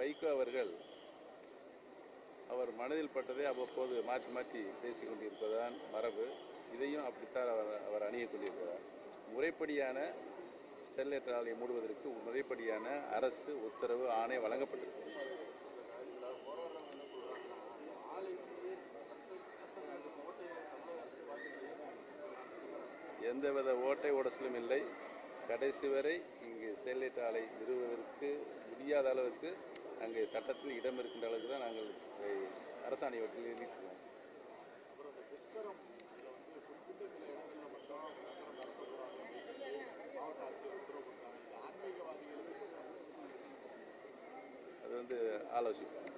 வைகோ அவர்கள் அவர் மனதில் பட்டதை அவ்வப்போது மாற்றி மாற்றி பேசிக் கொண்டிருப்பதுதான் மரபு இதையும் அப்படித்தான் அவர் அவர் அணியக் கொண்டிருக்கிறார் முறைப்படியான ஸ்டெர்லைட் ஆலையை மூடுவதற்கு முறைப்படியான அரசு உத்தரவு ஆணை வழங்கப்பட்டிருக்கு எந்தவித ஓட்டை உடசலும் இல்லை கடைசி வரை இங்கு ஸ்டெர்லைட் ஆலை நிறுவுவதற்கு முடியாத அளவுக்கு அங்கே சட்டத்தில் இடம் இருக்கின்ற அளவுக்கு தான் நாங்கள் இதை அரசாணை வட்டில் எழுதியிருக்கிறோம் அது வந்து ஆலோசிப்போம்